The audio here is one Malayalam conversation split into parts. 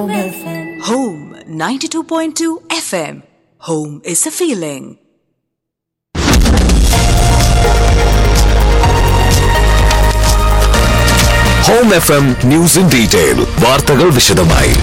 Home 92.2 FM. Home is a feeling. Home F M news in detail വാർത്തകൾ വിശദമായി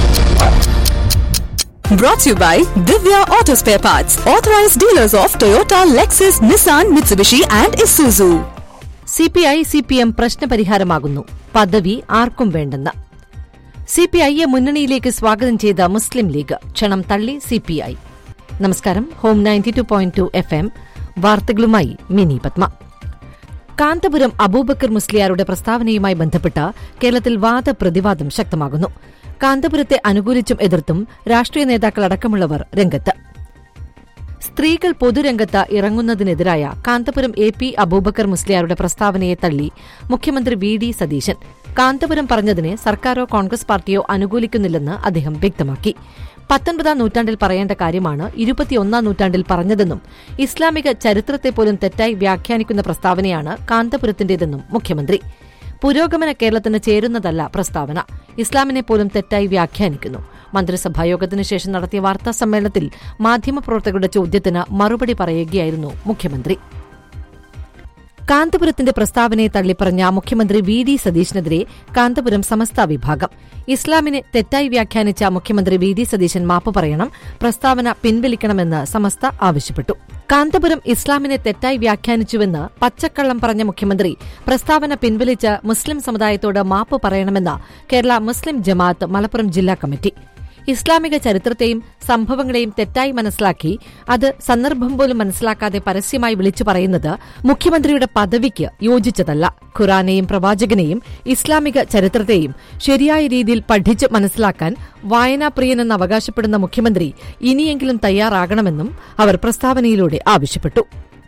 Brought to you by Divya Auto Spare Parts, authorized dealers of Toyota, Lexus, Nissan, Mitsubishi, and Isuzu. C P I C P M പ്രശ്നപരിഹാരമാകുന്നു പദവി ആർക്കും വേണ്ടെന്ന് സി പി ഐയെ മുന്നണിയിലേക്ക് സ്വാഗതം ചെയ്ത മുസ്ലിം ലീഗ് ക്ഷണം തള്ളി സി പി ഐ നമസ്കാരം home ninety two point two F M വാർത്തകളുമായി മിനി പത്മ കാന്തപുരം അബൂബക്കർ മുസ്ലിയാരുടെ പ്രസ്താവനയുമായി ബന്ധപ്പെട്ട് കേരളത്തിൽ വാദപ്രതിവാദം ശക്തമാകുന്നു കാന്തപുരത്തെ അനുകൂലിച്ചും എതിർത്തും രാഷ്ട്രീയ നേതാക്കൾ അടക്കമുള്ളവർ രംഗത്ത് സ്ത്രീകൾ പൊതുരംഗത്ത് ഇറങ്ങുന്നതിനെതിരായ കാന്തപുരം എ പി അബൂബക്കർ മുസ്ലിയാരുടെ പ്രസ്താവനയെ തള്ളി മുഖ്യമന്ത്രി വി ഡി സതീശൻ കാന്തപുരം പറഞ്ഞതിനെ സർക്കാരോ കോൺഗ്രസ് പാർട്ടിയോ അനുകൂലിക്കുന്നില്ലെന്ന് അദ്ദേഹം വ്യക്തമാക്കി പത്തൊൻപതാം നൂറ്റാണ്ടിൽ പറയേണ്ട കാര്യമാണ് ഇരുപത്തിയൊന്നാം നൂറ്റാണ്ടിൽ പറഞ്ഞതെന്നും ഇസ്ലാമിക ചരിത്രത്തെ പോലും തെറ്റായി വ്യാഖ്യാനിക്കുന്ന പ്രസ്താവനയാണ് കാന്തപുരത്തിന്റേതെന്നും മുഖ്യമന്ത്രി പുരോഗമന കേരളത്തിന് ചേരുന്നതല്ല പ്രസ്താവന ഇസ്ലാമിനെ പോലും തെറ്റായി വ്യാഖ്യാനിക്കുന്നു മന്ത്രിസഭായോഗത്തിനു ശേഷം നടത്തിയ വാർത്താ സമ്മേളനത്തിൽ മാധ്യമപ്രവർത്തകരുടെ ചോദ്യത്തിന് മറുപടി പറയുകയായിരുന്നു മുഖ്യമന്ത്രി കാന്തപുരത്തിന്റെ പ്രസ്താവനയെ തള്ളിപ്പറഞ്ഞ മുഖ്യമന്ത്രി വി ഡി സതീശനെതിരെ കാന്തപുരം സമസ്ത വിഭാഗം ഇസ്ലാമിനെ തെറ്റായി വ്യാഖ്യാനിച്ച മുഖ്യമന്ത്രി വി ഡി സതീശൻ മാപ്പ് പറയണം പ്രസ്താവന പിൻവലിക്കണമെന്ന് സമസ്ത ആവശ്യപ്പെട്ടു കാന്തപുരം ഇസ്ലാമിനെ തെറ്റായി വ്യാഖ്യാനിച്ചുവെന്ന് പച്ചക്കള്ളം പറഞ്ഞ മുഖ്യമന്ത്രി പ്രസ്താവന പിൻവലിച്ച് മുസ്ലിം സമുദായത്തോട് മാപ്പ് പറയണമെന്ന് കേരള മുസ്ലിം ജമാഅത്ത് മലപ്പുറം ജില്ലാ കമ്മിറ്റി ഇസ്ലാമിക ചരിത്രത്തെയും സംഭവങ്ങളെയും തെറ്റായി മനസ്സിലാക്കി അത് സന്ദർഭം പോലും മനസ്സിലാക്കാതെ പരസ്യമായി വിളിച്ചു പറയുന്നത് മുഖ്യമന്ത്രിയുടെ പദവിക്ക് യോജിച്ചതല്ല ഖുറാനെയും പ്രവാചകനെയും ഇസ്ലാമിക ചരിത്രത്തെയും ശരിയായ രീതിയിൽ പഠിച്ച് മനസ്സിലാക്കാൻ വായനാപ്രിയനെന്ന് അവകാശപ്പെടുന്ന മുഖ്യമന്ത്രി ഇനിയെങ്കിലും തയ്യാറാകണമെന്നും അവർ പ്രസ്താവനയിലൂടെ ആവശ്യപ്പെട്ടു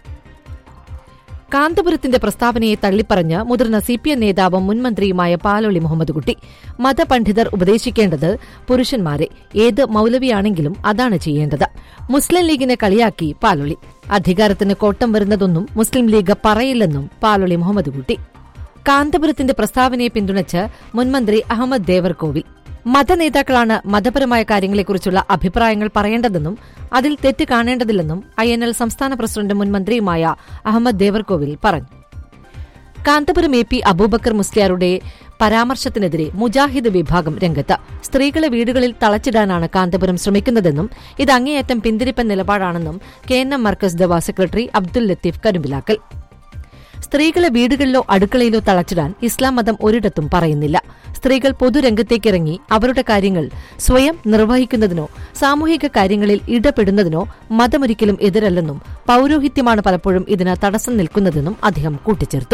കാന്തപുരത്തിന്റെ പ്രസ്താവനയെ തള്ളിപ്പറഞ്ഞ് മുതിർന്ന സി പി എം നേതാവും മുൻമന്ത്രിയുമായ പാലൊളി മുഹമ്മദ് കുട്ടി മതപണ്ഡിതർ ഉപദേശിക്കേണ്ടത് പുരുഷന്മാരെ ഏത് മൌലവിയാണെങ്കിലും അതാണ് ചെയ്യേണ്ടത് മുസ്ലിം ലീഗിനെ കളിയാക്കി പാലൊളി അധികാരത്തിന് കോട്ടം വരുന്നതൊന്നും മുസ്ലിം ലീഗ് പറയില്ലെന്നും പാലൊളി മുഹമ്മദ് കുട്ടി കാന്തപുരത്തിന്റെ പ്രസ്താവനയെ പിന്തുണച്ച് മുൻമന്ത്രി അഹമ്മദ് ദേവർകോവിൽ മതനേതാക്കളാണ് മതപരമായ കാര്യങ്ങളെക്കുറിച്ചുള്ള അഭിപ്രായങ്ങൾ പറയേണ്ടതെന്നും അതിൽ തെറ്റ് കാണേണ്ടതില്ലെന്നും ഐ എൻ എൽ സംസ്ഥാന പ്രസിഡന്റ് മുൻമന്ത്രിയുമായ അഹമ്മദ് ദേവർകോവിൽ പറഞ്ഞു കാന്തപുരം എ പി അബൂബക്കർ മുസ്ലിയാരുടെ പരാമർശത്തിനെതിരെ മുജാഹിദ് വിഭാഗം രംഗത്ത് സ്ത്രീകളെ വീടുകളിൽ തളച്ചിടാനാണ് കാന്തപുരം ശ്രമിക്കുന്നതെന്നും ഇത് അങ്ങേയറ്റം പിന്തിരിപ്പൻ നിലപാടാണെന്നും K N M Markaz Dawa secretary Abdul Latheef Karumbilakkal സ്ത്രീകളെ വീടുകളിലോ അടുക്കളയിലോ തളച്ചിടാൻ ഇസ്ലാം മതം ഒരിടത്തും പറയുന്നില്ല സ്ത്രീകൾ പൊതുരംഗത്തേക്കിറങ്ങി അവരുടെ കാര്യങ്ങൾ സ്വയം നിർവഹിക്കുന്നതിനോ സാമൂഹിക കാര്യങ്ങളിൽ ഇടപെടുന്നതിനോ മതമൊരിക്കലും എതിരല്ലെന്നും പൌരോഹിത്യമാണ് പലപ്പോഴും ഇതിന് തടസ്സം നിൽക്കുന്നതെന്നും അദ്ദേഹം കൂട്ടിച്ചേർത്തു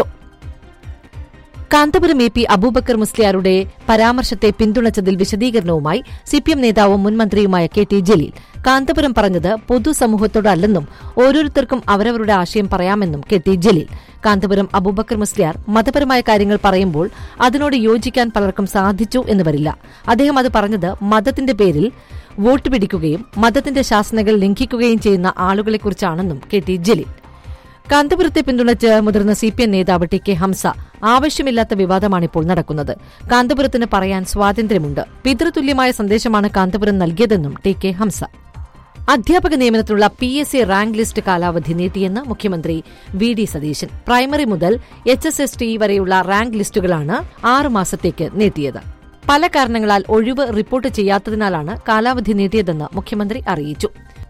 കാന്തപുരം എ പി അബൂബക്കർ മുസ്ലിയാരുടെ പരാമർശത്തെ പിന്തുണച്ചതിൽ വിശദീകരണവുമായി സിപിഎം നേതാവും മുൻമന്ത്രിയുമായ കെ ടി ജലീൽ കാന്തപുരം പറഞ്ഞത് പൊതുസമൂഹത്തോടല്ലെന്നും ഓരോരുത്തർക്കും അവരവരുടെ ആശയം പറയാമെന്നും കെ ടി ജലീൽ കാന്തപുരം അബൂബക്കർ മുസ്ലിയാർ മതപരമായ കാര്യങ്ങൾ പറയുമ്പോൾ അതിനോട് യോജിക്കാൻ പലർക്കും സാധിച്ചു എന്ന് വരില്ല അദ്ദേഹം അത് പറഞ്ഞത് മതത്തിന്റെ പേരിൽ വോട്ട് പിടിക്കുകയും മതത്തിന്റെ ശാസനകൾ ലംഘിക്കുകയും ചെയ്യുന്ന ആളുകളെക്കുറിച്ചാണെന്നും കെ ടി ജലീൽ കാന്തപുരത്തെ പിന്തുണച്ച് മുതിർന്ന സി പി എം നേതാവ് ടി കെ ഹംസ ആവശ്യമില്ലാത്ത വിവാദമാണിപ്പോൾ നടക്കുന്നത് കാന്തപുരത്തിന് പറയാൻ സ്വാതന്ത്ര്യമുണ്ട് പിതൃതുല്യമായ സന്ദേശമാണ് കാന്തപുരം നൽകിയതെന്നും ടി കെ ഹംസ അധ്യാപക നിയമനത്തിനുള്ള P S C rank list കാലാവധി നീട്ടിയെന്ന് മുഖ്യമന്ത്രി വി ഡി സതീശൻ പ്രൈമറി മുതൽ എച്ച് എസ് എസ് ടി വരെയുള്ള റാങ്ക് ലിസ്റ്റുകളാണ് ആറ് മാസത്തേക്ക് നീട്ടിയത് പല കാരണങ്ങളാൽ ഒഴിവ് റിപ്പോർട്ട് ചെയ്യാത്തതിനാലാണ് കാലാവധി നീട്ടിയതെന്ന് മുഖ്യമന്ത്രി അറിയിച്ചു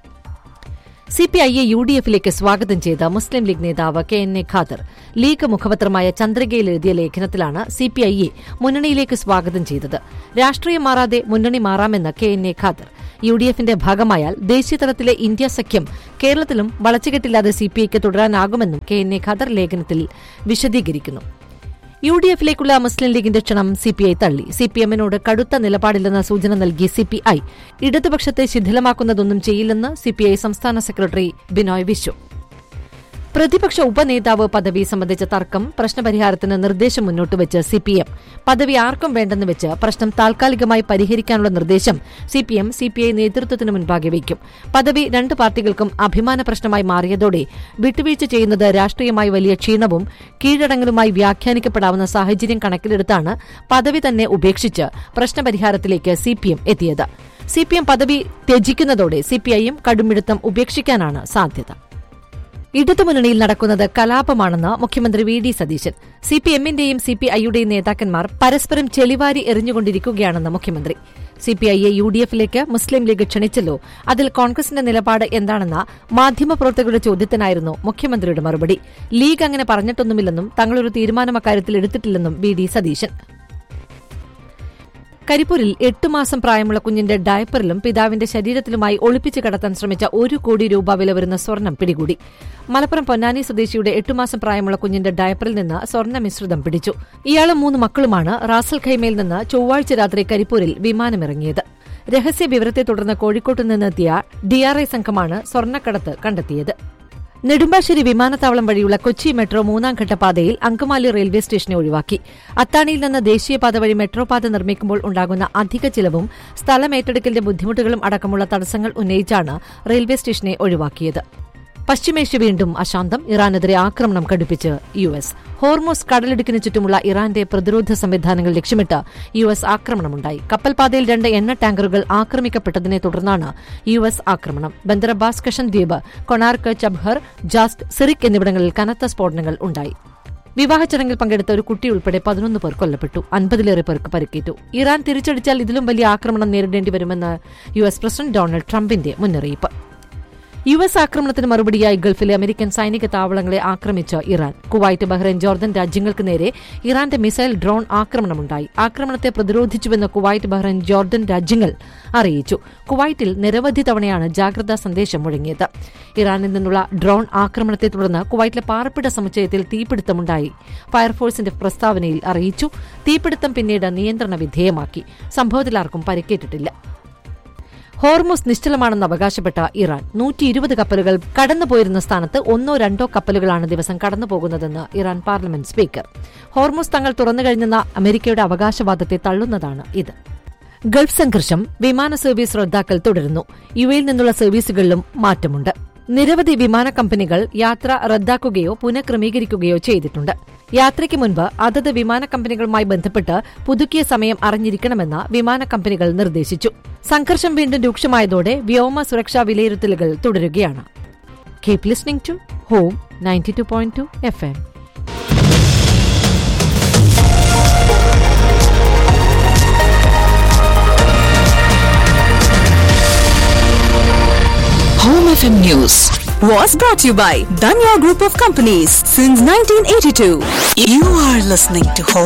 സിപിഐയെ യു ഡി എഫിലേക്ക് സ്വാഗതം ചെയ്ത മുസ്ലിം ലീഗ് നേതാവ് K N A Khader League മുഖപത്രമായ ചന്ദ്രികയിൽ എഴുതിയ ലേഖനത്തിലാണ് സിപിഐയെ മുന്നണിയിലേക്ക് സ്വാഗതം ചെയ്തത് രാഷ്ട്രീയം മാറാതെ മുന്നണി മാറാമെന്ന് K N A Khader U D എഫിന്റെ ഭാഗമായാൽ ദേശീയതലത്തിലെ ഇന്ത്യ സഖ്യം കേരളത്തിലും വളച്ചുകെട്ടില്ലാതെ സിപിഐക്ക് തുടരാനാകുമെന്നും കെ എൻ എ ഖാദർ ലേഖനത്തിൽ വിശദീകരിക്കുന്നു യു ഡി എഫിലേക്കുള്ള മുസ്ലിം ലീഗിന്റെ ക്ഷണം സിപിഐ തള്ളി സിപിഎമ്മിനോട് കടുത്ത നിലപാടില്ലെന്ന സൂചന നൽകി സിപിഐ ഇടതുപക്ഷത്തെ ശിഥിലമാക്കുന്നതൊന്നും ചെയ്യില്ലെന്ന് സിപിഐ സംസ്ഥാന സെക്രട്ടറി ബിനോയ് വിശ്വ പ്രതിപക്ഷ ഉപനേതാവ് പദവി സംബന്ധിച്ച തർക്കം പ്രശ്നപരിഹാരത്തിന് നിർദ്ദേശം മുന്നോട്ട് വെച്ച് സിപിഎം പദവി ആർക്കും വേണ്ടെന്ന് വെച്ച് പ്രശ്നം താൽക്കാലികമായി പരിഹരിക്കാനുള്ള നിർദ്ദേശം സിപിഎം സിപിഐ നേതൃത്വത്തിന് മുൻപാകെ വയ്ക്കും പദവി രണ്ട് പാർട്ടികൾക്കും അഭിമാന പ്രശ്നമായി മാറിയതോടെ വിട്ടുവീഴ്ച ചെയ്യുന്നത് രാഷ്ട്രീയമായി വലിയ ക്ഷീണവും കീഴടങ്ങലുമായി വ്യാഖ്യാനിക്കപ്പെടാവുന്ന സാഹചര്യം കണക്കിലെടുത്താണ് പദവി തന്നെ ഉപേക്ഷിച്ച് പ്രശ്നപരിഹാരത്തിലേക്ക് സിപിഎം എത്തിയത് സിപിഎം പദവി ത്യജിക്കുന്നതോടെ സിപിഐയും കടുംപിടുത്തം ഉപേക്ഷിക്കാനാണ് സാധ്യത ഇടതുമുന്നണിയിൽ നടക്കുന്നത് കലാപമാണെന്ന് മുഖ്യമന്ത്രി വി ഡി സതീശൻ സിപിഎമ്മിന്റെയും സിപിഐയുടെയും നേതാക്കന്മാർ പരസ്പരം ചെളിവാരി എറിഞ്ഞുകൊണ്ടിരിക്കുകയാണെന്ന് മുഖ്യമന്ത്രി സിപിഐയെ യു ഡി എഫിലേക്ക് മുസ്ലിം ലീഗ് ക്ഷണിച്ചല്ലോ അതിൽ കോൺഗ്രസിന്റെ നിലപാട് എന്താണെന്ന മാധ്യമപ്രവർത്തകരുടെ ചോദ്യത്തിനായിരുന്നു മുഖ്യമന്ത്രിയുടെ മറുപടി ലീഗ് അങ്ങനെ പറഞ്ഞിട്ടൊന്നുമില്ലെന്നും തങ്ങളൊരു തീരുമാനം അക്കാര്യത്തിൽ എടുത്തിട്ടില്ലെന്നും വി ഡി സതീശൻ കരിപ്പൂരിൽ എട്ട് മാസം പ്രായമുള്ള കുഞ്ഞിന്റെ ഡയപ്പറിലും പിതാവിന്റെ ശരീരത്തിലുമായി ഒളിപ്പിച്ച് കടത്താൻ ശ്രമിച്ച ഒരു കോടി രൂപ വില വരുന്ന സ്വർണം പിടികൂടി മലപ്പുറം പൊന്നാനി സ്വദേശിയുടെ എട്ടുമാസം പ്രായമുള്ള കുഞ്ഞിന്റെ ഡയപ്പറിൽ നിന്ന് സ്വർണ്ണ മിശ്രിതം പിടിച്ചു ഇയാളും മൂന്ന് മക്കളുമാണ് റാസൽ ഖൈമയിൽ നിന്ന് ചൊവ്വാഴ്ച രാത്രി കരിപ്പൂരിൽ വിമാനമിറങ്ങിയത് രഹസ്യ വിവരത്തെ തുടർന്ന് കോഴിക്കോട്ട് നിന്നെത്തിയ ഡിആർഐ സംഘമാണ് സ്വർണ്ണക്കടത്ത് കണ്ടെത്തിയത് നെടുമ്പാശ്ശേരി വിമാനത്താവളം വഴിയുള്ള കൊച്ചി മെട്രോ മൂന്നാം ഘട്ട പാതയിൽ അങ്കമാലി റെയിൽവേ സ്റ്റേഷനെ ഒഴിവാക്കി അത്താണിയിൽ നിന്ന് ദേശീയപാത വഴി മെട്രോ പാത നിർമ്മിക്കുമ്പോൾ ഉണ്ടാകുന്ന അധിക ചിലവും സ്ഥലം ഏറ്റെടുക്കലിന്റെ ബുദ്ധിമുട്ടുകളും അടക്കമുള്ള തടസ്സങ്ങൾ ഉന്നയിച്ചാണ് റെയിൽവേ സ്റ്റേഷനെ ഒഴിവാക്കിയത് പശ്ചിമേഷ്യ വീണ്ടും അശാന്തം ഇറാനെതിരെ ആക്രമണം കടുപ്പിച്ച് യു എസ് ഹോർമോസ് കടലിടുക്കിന് ചുറ്റുമുള്ള ഇറാന്റെ പ്രതിരോധ സംവിധാനങ്ങൾ ലക്ഷ്യമിട്ട് യു എസ് ആക്രമണമുണ്ടായി കപ്പൽപാതയിൽ രണ്ട് എണ്ണ ടാങ്കറുകൾ ആക്രമിക്കപ്പെട്ടതിനെ തുടർന്നാണ് യു എസ് ആക്രമണം ബന്ദർ അബ്ബാസ് കഷൻ ദ്വീപ് കൊണാർക്ക് ചബ്ഹർ ജാസ്റ്റ് സിറിക് എന്നിവിടങ്ങളിൽ കനത്ത സ്ഫോടനങ്ങൾ ഉണ്ടായി വിവാഹ ചടങ്ങിൽ പങ്കെടുത്ത ഒരു കുട്ടി ഉൾപ്പെടെ പതിനൊന്ന് പേർ കൊല്ലപ്പെട്ടു അൻപതിലേറെ പേർക്ക് പരിക്കേറ്റു ഇറാൻ തിരിച്ചടിച്ചാൽ ഇതിലും വലിയ ആക്രമണം നേരിടേണ്ടി വരുമെന്ന് യു എസ് പ്രസിഡന്റ് ഡൊണാൾഡ് ട്രംപിന്റെ മുന്നറിയിപ്പ് യു എസ് ആക്രമണത്തിന് മറുപടിയായി ഗൾഫിലെ അമേരിക്കൻ സൈനിക താവളങ്ങളെ ആക്രമിച്ച് ഇറാൻ കുവൈറ്റ് ബഹ്റൈൻ ജോർദൻ രാജ്യങ്ങൾക്ക് നേരെ ഇറാന്റെ മിസൈൽ ഡ്രോൺ ആക്രമണമുണ്ടായി ആക്രമണത്തെ പ്രതിരോധിച്ചുവെന്ന് കുവൈറ്റ് ബഹ്റൈൻ ജോർദൻ രാജ്യങ്ങൾ അറിയിച്ചു കുവൈറ്റിൽ നിരവധി തവണയാണ് ജാഗ്രതാ സന്ദേശം മുഴങ്ങിയത് ഇറാനിൽ നിന്നുള്ള ഡ്രോൺ ആക്രമണത്തെ തുടർന്ന് കുവൈറ്റിലെ പാർപ്പിട സമുച്ചയത്തിൽ തീപിടുത്തമുണ്ടായി ഫയർഫോഴ്സിന്റെ പ്രസ്താവനയിൽ അറിയിച്ചു തീപിടുത്തം പിന്നീട് നിയന്ത്രണ വിധേയമാക്കി സംഭവത്തിൽ ആർക്കും പരിക്കേറ്റിട്ടില്ല ഹോർമുസ് നിശ്ചലമാണെന്ന് അവകാശപ്പെട്ട ഇറാൻ നൂറ്റി ഇരുപത് കപ്പലുകൾ കടന്നുപോയിരുന്ന സ്ഥാനത്ത് ഒന്നോ രണ്ടോ കപ്പലുകളാണ് ദിവസം കടന്നുപോകുന്നതെന്ന് ഇറാൻ പാർലമെന്റ് സ്പീക്കർ ഹോർമുസ് തങ്ങൾ തുറന്നു കഴിഞ്ഞെന്ന അമേരിക്കയുടെ അവകാശവാദത്തെ തള്ളുന്നതാണ് ഇത് ഗൾഫ് സംഘർഷം വിമാന സർവീസ് റദ്ദാക്കൽ തുടരുന്നു യുഎയിൽ നിന്നുള്ള സർവീസുകളിലും മാറ്റമുണ്ട് നിരവധി വിമാന കമ്പനികൾ യാത്ര റദ്ദാക്കുകയോ പുനഃക്രമീകരിക്കുകയോ ചെയ്തിട്ടുണ്ട് യാത്രയ്ക്ക് മുൻപ് അതത് വിമാന കമ്പനികളുമായി ബന്ധപ്പെട്ട് പുതുക്കിയ സമയം അറിഞ്ഞിരിക്കണമെന്ന് വിമാന കമ്പനികൾ നിർദ്ദേശിച്ചു സംഘർഷം വീണ്ടും രൂക്ഷമായതോടെ വ്യോമ സുരക്ഷാ വിലയിരുത്തലുകൾ തുടരുകയാണ് keep listening to home ninety two point two F M Home FM News was brought to you by Danya Group of Companies since 1982. You are listening to Home